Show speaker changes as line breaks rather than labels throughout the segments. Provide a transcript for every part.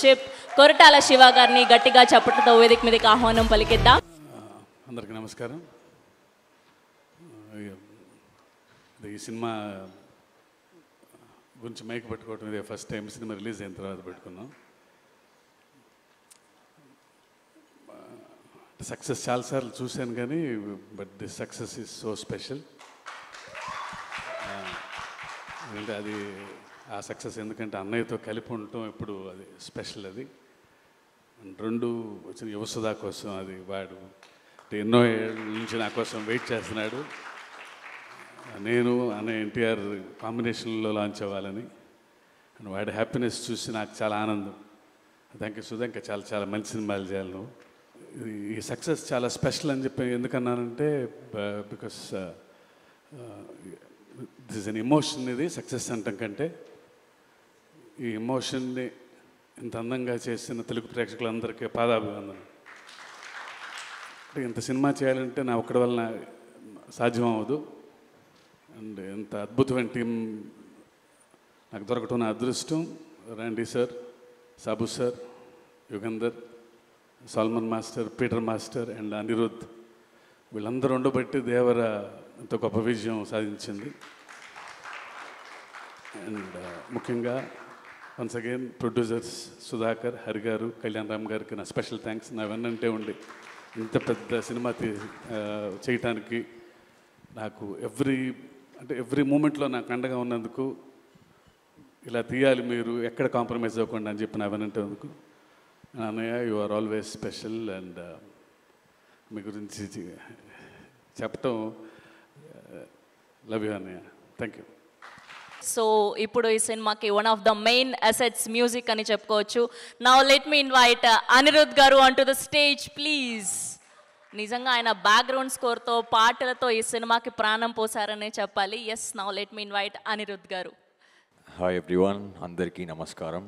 Chip Koratala Shiva గారిని గట్టిగా చప్పట్లతో వేదిక మీదకి ఆహ్వానం పలికిద్దాం
అందరికీ నమస్కారం ఇది ఈ సినిమా గురించి మైక్ పెట్టుకోవటం ఇదే ఫస్ట్ టైం సినిమా రిలీజ్ అయిన తర్వాత పెట్టుకున్నాం సక్సెస్ చాలాసార్లు చూశాను కానీ but this success is so special ఎందుకంటే అది ఆ సక్సెస్ ఎందుకంటే అన్నయ్యతో కలిపి ఉండటం ఇప్పుడు అది స్పెషల్ అది అండ్ రెండు వచ్చిన యువసుధా కోసం అది వాడు అంటే ఎన్నో ఏళ్ళ నుంచి నా కోసం వెయిట్ చేస్తున్నాడు నేను అన్న ఎన్టీఆర్ కాంబినేషన్లో లాంచ్ అవ్వాలని అండ్ వాడి హ్యాపీనెస్ చూసి నాకు చాలా ఆనందం థ్యాంక్ యూ సుధా ఇంకా చాలా చాలా మంచి సినిమాలు చేయాలి నువ్వు ఇది ఈ సక్సెస్ చాలా స్పెషల్ అని చెప్పి ఎందుకన్నానంటే బికాస్ దిస్ అన్ ఎమోషన్ ఇది సక్సెస్ అంటాం కంటే ఈ ఎమోషన్ని ఇంత అందంగా చేసిన తెలుగు ప్రేక్షకులందరికీ పాదాభివందనం అంటే ఇంత సినిమా చేయాలంటే నా ఒక్కడి వలన సాధ్యం అవ్వదు అండ్ ఇంత అద్భుతమైన టీం నాకు దొరకటం నా అదృష్టం Randy sir Sabu sir Yugandhar Salman master Peter master and Anirudh వీళ్ళందరూ ఉండబట్టి దేవర ఇంత గొప్ప విజయం సాధించింది అండ్ ముఖ్యంగా once again producers Sudhakar Hari garu Kalyan Ram గారికి నా స్పెషల్ థ్యాంక్స్ నా వెన్నంటే ఉండి ఇంత పెద్ద సినిమా తీ ఆ, చేయటానికి నాకు ఎవ్రీ అంటే ఎవ్రీ మూమెంట్లో నాకు అండగా ఉన్నందుకు ఇలా తీయాలి మీరు ఎక్కడ కాంప్రమైజ్ అవ్వకుండా అని చెప్పి నా వెనంటేందుకు అన్నయ్య you are always special and మీ గురించి చె- చెప్పటం లవ్ యూ అన్నయ్య థ్యాంక్ యూ
సో ఇప్పుడు ఈ సినిమాకి one of the main assets music అని చెప్పుకోవచ్చు now let me invite Anirudh garu on to the stage please నిజంగా ఆయన బ్యాక్గ్రౌండ్ స్కోర్తో పాటలతో ఈ సినిమాకి ప్రాణం పోసారనే చెప్పాలి yes now let me invite Anirudh garu
hi everyone అందరికీ నమస్కారం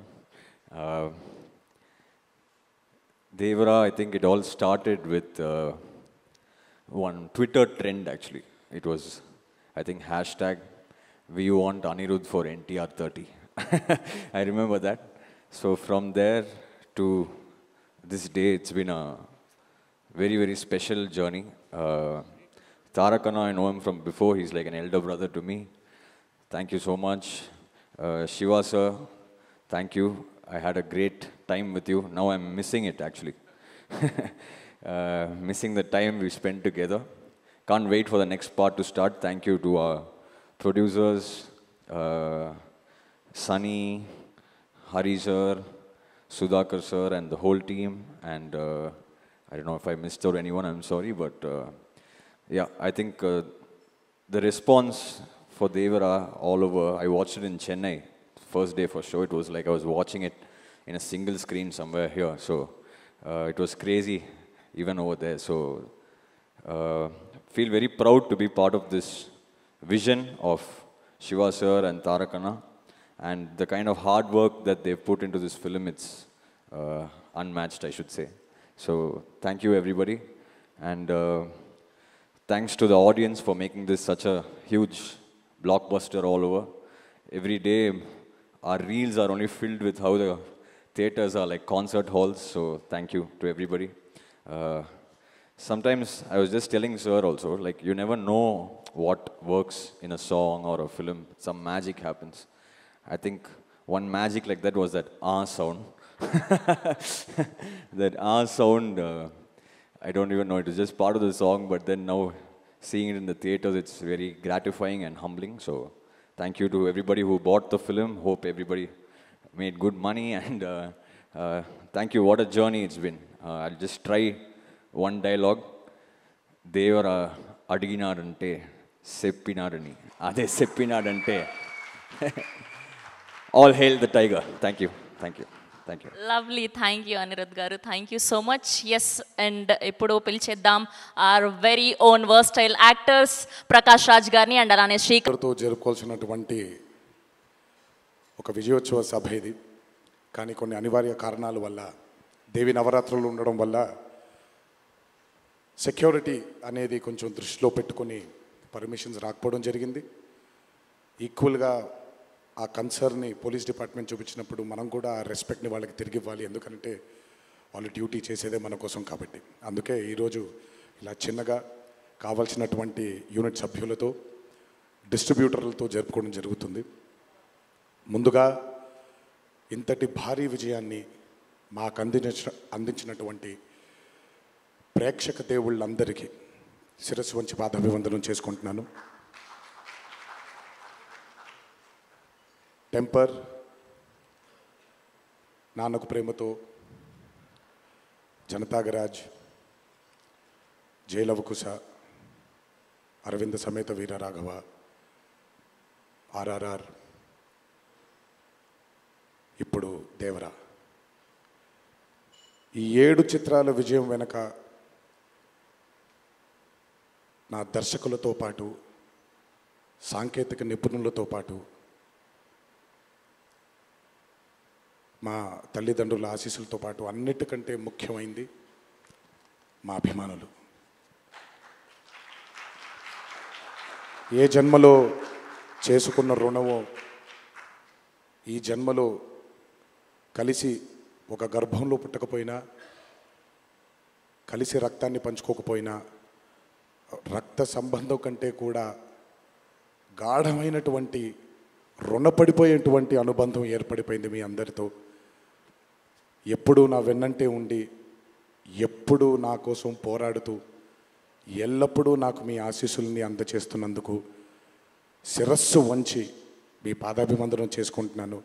Devara I think it all started with one Twitter trend actually it was I think hash tag we want Anirudh for NTR thirty I remember that so from there to this day it's been a very very special journey uh, tarakana i know him from before he's like an elder brother to me thank you so much uh, shiva sir thank you i had a great time with you now i'm missing it actually uh, missing the time we spent together can't wait for the next part to start thank you to our producers uh, sunny hari sir sudhakar sir and the whole team and uh, I don't know if I missed out anyone, I'm sorry, but uh, yeah, I think uh, the response for Devara all over, I watched it in Chennai, first day for show. It was like I was watching it in a single screen somewhere here. So uh, it was crazy even over there. So uh, feel very proud to be part of this vision of Shiva sir and Tarakana and the kind of hard work that they've put into this film. It's uh, unmatched, I should say. So thank you everybody, and uh, thanks to the audience for making this such a huge blockbuster all over. Every day, our reels are only filled with how the theaters are like concert halls. So thank you to everybody. Uh, sometimes I was just telling Sir also, like you never know what works in a song or a film. Some magic happens. I think one magic like that was that ah sound. that ah sound, uh, I don't even know, it was just part of the song, but then now seeing it in the theaters, it's very gratifying and humbling. So thank you to everybody who bought the film. Hope everybody made good money and uh, uh, thank you. What a journey it's been. Uh, I'll just try one dialogue. Devara అడిగినాడంటే చెప్పినాడని అదే చెప్పినాడంటే all hail the tiger thank you thank you thank you
lovely thank you Anirudh garu thank you so much yes and ఇప్పుడు పిలిచేద్దాం our very own versatile actors Prakash Raj గారిని and అలానే శ్రీకర్
తో జరుపుకోవాల్సినటువంటి ఒక విజయోత్సవ సభ ఇది కానీ కొన్ని అనివార్య కారణాల వల్ల దేవి నవరాత్రులు ఉండడం వల్ల సెక్యూరిటీ అనేది కొంచెం దృష్టిలో పెట్టుకొని పర్మిషన్స్ రాకపోవడం జరిగింది ఈక్వల్గా ఆ కన్సర్న్ని పోలీస్ డిపార్ట్మెంట్ చూపించినప్పుడు మనం కూడా ఆ రెస్పెక్ట్ని వాళ్ళకి తిరిగి ఇవ్వాలి ఎందుకంటే వాళ్ళు డ్యూటీ చేసేదే మన కోసం కాబట్టి అందుకే ఈరోజు ఇలా చిన్నగా కావాల్సినటువంటి యూనిట్ సభ్యులతో డిస్ట్రిబ్యూటర్లతో జరుపుకోవడం జరుగుతుంది ముందుగా ఇంతటి భారీ విజయాన్ని మాకు అందించిన అందించినటువంటి ప్రేక్షక దేవుళ్ళందరికీ శిరస్సు వంచి పాదాభివందనం చేసుకుంటున్నాను టెంపర్ నాన్నకు ప్రేమతో జనతాగరాజ్ జయలవకుశ అరవింద సమేత వీర రాఘవ ఆర్ఆర్ఆర్ ఇప్పుడు దేవరా ఈ ఏడు చిత్రాల విజయం వెనక నా దర్శకులతో పాటు సాంకేతిక నిపుణులతో పాటు మా తల్లిదండ్రుల ఆశీస్సులతో పాటు అన్నిటికంటే ముఖ్యమైంది మా అభిమానులు ఏ జన్మలో చేసుకున్న రుణమో ఈ జన్మలో కలిసి ఒక గర్భంలో పుట్టకపోయినా కలిసి రక్తాన్ని పంచుకోకపోయినా రక్త సంబంధం కంటే కూడా గాఢమైనటువంటి రుణపడిపోయేటువంటి అనుబంధం ఏర్పడిపోయింది మీ అందరితో ఎప్పుడూ నా వెన్నంటే ఉండి ఎప్పుడూ నా కోసం పోరాడుతూ ఎల్లప్పుడూ నాకు మీ ఆశీస్సుల్ని అందచేస్తున్నందుకు శిరస్సు వంచి మీ పాదాభివందనం చేసుకుంటున్నాను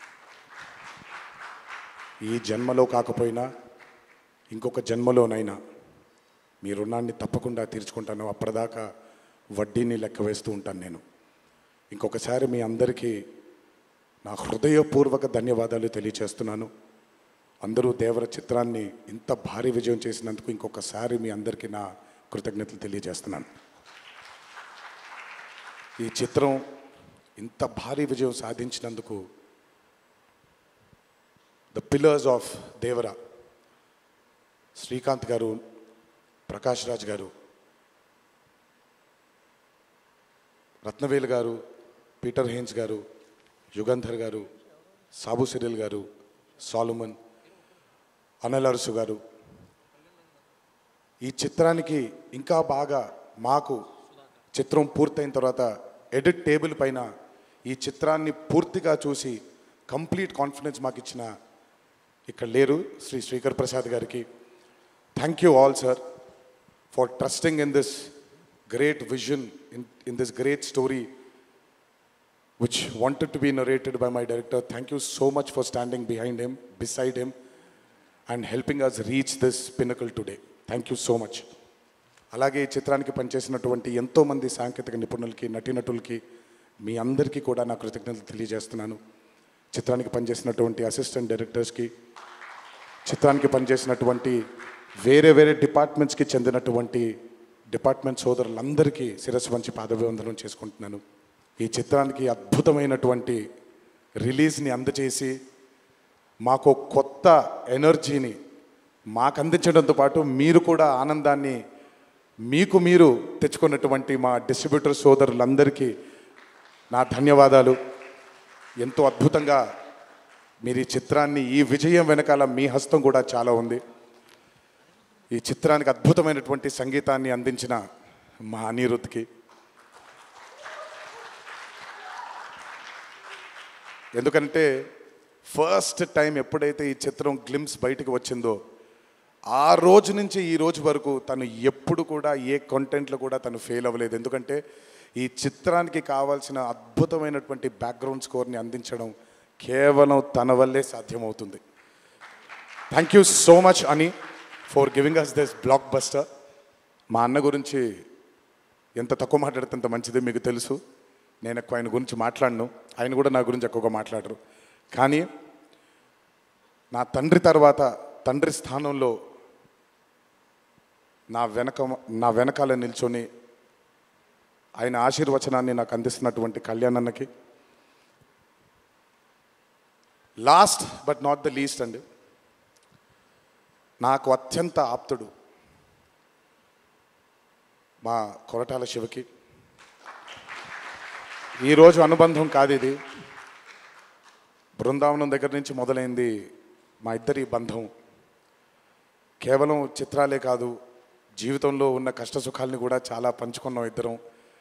ఈ జన్మలో కాకపోయినా ఇంకొక జన్మలోనైనా మీ రుణాన్ని తప్పకుండా తీర్చుకుంటాను అప్పటిదాకా వడ్డీని లెక్క వేస్తూ ఉంటాను నేను ఇంకొకసారి మీ అందరికీ నా హృదయపూర్వక ధన్యవాదాలు తెలియచేస్తున్నాను అందరూ దేవర చిత్రాన్ని ఇంత భారీ విజయం చేసినందుకు ఇంకొకసారి మీ అందరికీ నా కృతజ్ఞతలు తెలియజేస్తున్నాను ఈ చిత్రం ఇంత భారీ విజయం సాధించినందుకు the pillars of Devara Srikanth garu Prakash Raj గారు రత్నవేలు గారు పీటర్ హేన్స్ గారు యుగంధర్ గారు సాబు సిరిల్ గారు సాలుమన్ అనిల్ అరుసు గారు ఈ చిత్రానికి ఇంకా బాగా మాకు చిత్రం పూర్తయిన తర్వాత ఎడిట్ టేబుల్ పైన ఈ చిత్రాన్ని పూర్తిగా చూసి కంప్లీట్ కాన్ఫిడెన్స్ మాకు ఇచ్చిన ఇక్కడ లేరు శ్రీ శ్రీకర్ ప్రసాద్ గారికి thank you all sir for trusting in this great vision in in this great story which wanted to be narrated by my director. Thank you so much for standing behind him, beside him, and helping us reach this pinnacle today. Thank you so much. అలాగే ఈ చిత్రానికి పనిచేసినటువంటి ఎంతోమంది సాంకేతిక నిపుణులకి నటీనటులకి మీ అందరికీ కూడా నా కృతజ్ఞతలు తెలియజేస్తున్నాను చిత్రానికి పనిచేసినటువంటి అసిస్టెంట్ డైరెక్టర్స్కి చిత్రానికి పనిచేసినటువంటి వేరే వేరే డిపార్ట్మెంట్స్కి చెందినటువంటి డిపార్ట్మెంట్ సోదరులందరికీ శిరస్సు వంచి పాదభివందనం చేసుకుంటున్నాను ఈ చిత్రానికి అద్భుతమైనటువంటి రిలీజ్ని అందచేసి మాకు కొత్త ఎనర్జీని మాకు అందించడంతో పాటు మీరు కూడా ఆనందాన్ని మీకు మీరు తెచ్చుకున్నటువంటి మా డిస్ట్రిబ్యూటర్ సోదరులందరికీ నా ధన్యవాదాలు ఎంతో అద్భుతంగా మీరు ఈ చిత్రాన్ని ఈ విజయం వెనకాల మీ హస్తం కూడా చాలా ఉంది ఈ చిత్రానికి అద్భుతమైనటువంటి సంగీతాన్ని అందించిన మా అనిరుద్ధ్కి ఎందుకంటే ఫస్ట్ టైం ఎప్పుడైతే ఈ చిత్రం గ్లిమ్స్ బయటకు వచ్చిందో ఆ రోజు నుంచి ఈ రోజు వరకు తను ఎప్పుడు కూడా ఏ కంటెంట్లో కూడా తను ఫెయిల్ అవ్వలేదు ఎందుకంటే ఈ చిత్రానికి కావాల్సిన అద్భుతమైనటువంటి బ్యాక్గ్రౌండ్ స్కోర్ని అందించడం కేవలం తన వల్లే సాధ్యమవుతుంది థ్యాంక్ యూ సో మచ్ అని for giving us this blockbuster మా అన్న గురించి ఎంత తక్కువ మాట్లాడితే అంత మంచిది మీకు తెలుసు నేను ఎక్కువ ఆయన గురించి మాట్లాడను ఆయన కూడా నా గురించి ఎక్కువగా మాట్లాడరు కానీ నా తండ్రి తర్వాత తండ్రి స్థానంలో నా వెనక నా వెనకాల నిల్చొని ఆయన ఆశీర్వచనాన్ని నాకు అందిస్తున్నటువంటి కళ్యాణన్నకి last but not the least అండి నాకు అత్యంత ఆప్తుడు మా కొరటాల శివకి ఈరోజు అనుబంధం కాదు ఇది బృందావనం దగ్గర నుంచి మొదలైంది మా ఇద్దరి బంధం కేవలం చిత్రాలే కాదు జీవితంలో ఉన్న కష్ట సుఖాల్ని కూడా చాలా పంచుకున్నాం ఇద్దరం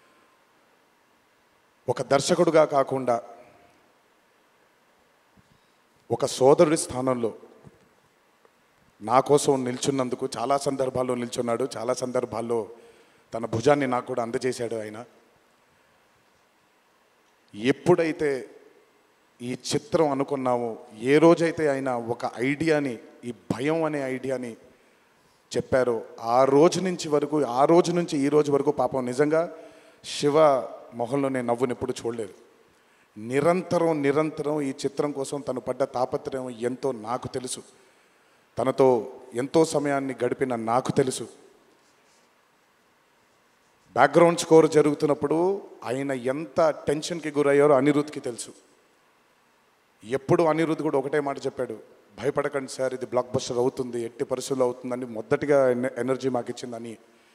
ఒక దర్శకుడుగా కాకుండా ఒక సోదరుడి స్థానంలో నా కోసం నిల్చున్నందుకు చాలా సందర్భాల్లో నిల్చున్నాడు చాలా సందర్భాల్లో తన భుజాన్ని నాకు కూడా అందజేశాడు ఆయన ఎప్పుడైతే ఈ చిత్రం అనుకున్నామో ఏ రోజైతే ఆయన ఒక ఐడియాని ఈ భయం అనే ఐడియాని చెప్పారో ఆ రోజు నుంచి వరకు ఆ రోజు నుంచి ఈ రోజు వరకు పాపం నిజంగా శివ మొహంలో నేను నవ్వుని ఎప్పుడు చూడలేదు నిరంతరం నిరంతరం ఈ చిత్రం కోసం తను పడ్డ తాపత్రయం ఎంతో నాకు తెలుసు తనతో ఎంతో సమయాన్ని గడిపిన నాకు తెలుసు బ్యాక్గ్రౌండ్ స్కోర్ జరుగుతున్నప్పుడు ఆయన ఎంత టెన్షన్కి గురయ్యారో అనిరుద్ధ్కి తెలుసు ఎప్పుడు అనిరుద్ధ్ కూడా ఒకటే మాట చెప్పాడు భయపడకండి సార్ ఇది బ్లాక్ బస్టర్ అవుతుంది ఎట్టి పరిస్థితుల్లో అవుతుందని మొదటిగా ఎన- ఎనర్జీ మాకు ఇచ్చిందని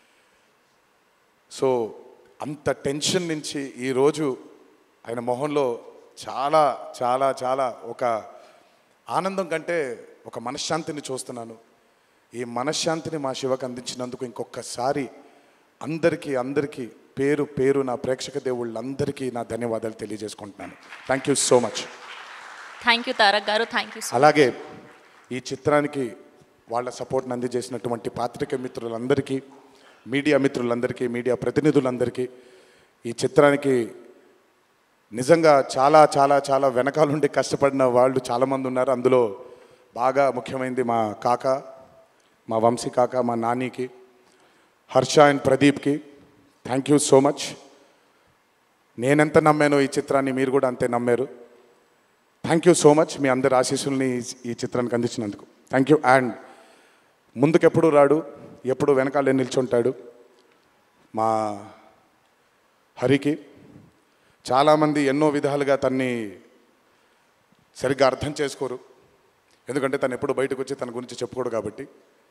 సో అంత టెన్షన్ నుంచి ఈరోజు ఆయన మొహంలో చాలా చాలా చాలా ఒక ఆనందం కంటే ఒక మనశ్శాంతిని చూస్తున్నాను ఈ మనశ్శాంతిని మా శివకు అందించినందుకు ఇంకొకసారి అందరికీ అందరికీ పేరు పేరు నా ప్రేక్షక దేవుళ్ళందరికీ నా ధన్యవాదాలు తెలియజేసుకుంటున్నాను thank you so much
thank you Tarak garu thank you
అలాగే ఈ చిత్రానికి వాళ్ళ సపోర్ట్ని అందజేసినటువంటి పాత్రిక మిత్రులందరికీ మీడియా మిత్రులందరికీ మీడియా ప్రతినిధులందరికీ ఈ చిత్రానికి నిజంగా చాలా చాలా చాలా వెనకాలండి కష్టపడిన వాళ్ళు చాలామంది ఉన్నారు అందులో బాగా ముఖ్యమైనది మా కాక మా వంశీ కాక మా నానికి హర్ష అండ్ ప్రదీప్కి థ్యాంక్ యూ సో మచ్ నేనెంత నమ్మానో ఈ చిత్రాన్ని మీరు కూడా అంతే నమ్మారు థ్యాంక్ యూ సో మచ్ మీ అందరి ఆశీస్సుల్ని ఈ- ఈ చిత్రానికి అందించినందుకు థ్యాంక్ యూ అండ్ ముందుకెప్పుడు రాడు ఎప్పుడు వెనకాలే నిల్చుంటాడు మా హరికి చాలామంది ఎన్నో విధాలుగా తన్ని సరిగ్గా అర్థం చేసుకోరు ఎందుకంటే తను ఎప్పుడు బయటకు వచ్చి తన గురించి చెప్పుకోడు కాబట్టి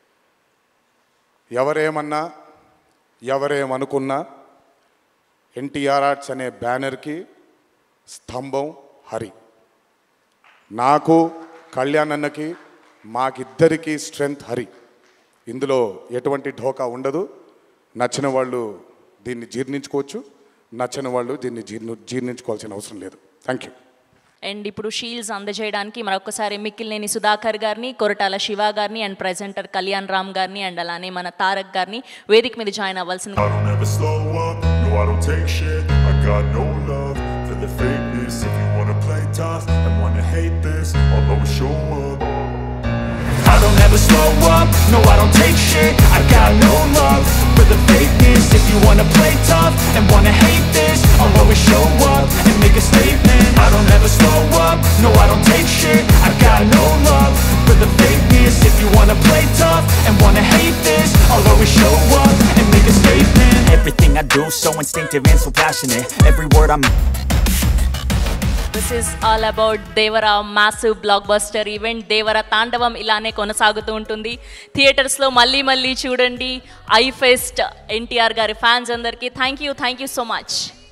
ఎవరేమన్నా ఎవరేమనుకున్నా ఎన్టీఆర్ ఆర్ట్స్ అనే బ్యానర్కి స్తంభం హరి నాకు కళ్యాణ్ అన్నకి మాకిద్దరికి స్ట్రెంగ్త్ హరి ఇందులో ఎటువంటి ఢోకా ఉండదు నచ్చిన వాళ్ళు దీన్ని జీర్ణించుకోవచ్చు నచ్చని వాళ్ళు దీన్ని జీర్ణ జీర్ణించుకోవాల్సిన అవసరం లేదు థ్యాంక్ యూ
అండ్ ఇప్పుడు షీల్డ్స్ అందజేయడానికి మరొకసారి మిక్కిలినేని సుధాకర్ గారిని కొరటాల శివ గారిని అండ్ ప్రెజెంటర్ కళ్యాణ్ రామ్ గారిని అండ్ అలానే మన తారక్ గారిని వేదిక మీద జాయిన్ అవ్వాల్సిన
I don't ever slow up, no I don't take shit I got no love for the fakeness If you wanna play tough and wanna hate this I'll always show up I don't ever slow up, no I don't take shit I got no love for the fakeness If you wanna play tough and wanna hate this I'll always show up and make a statement I don't ever slow up, no I don't take shit I got no love for the fakeness If you wanna play tough and wanna hate this I'll always show up and make a statement
Everything I do so instinctive and so passionate Every word I'm
this is all about Devara massive blockbuster event Devara తాండవం ఇలానే కొనసాగుతూ ఉంటుంది థియేటర్స్లో మళ్ళీ మళ్ళీ చూడండి I pest NTR గారి fans అందరికీ thank you thank you so much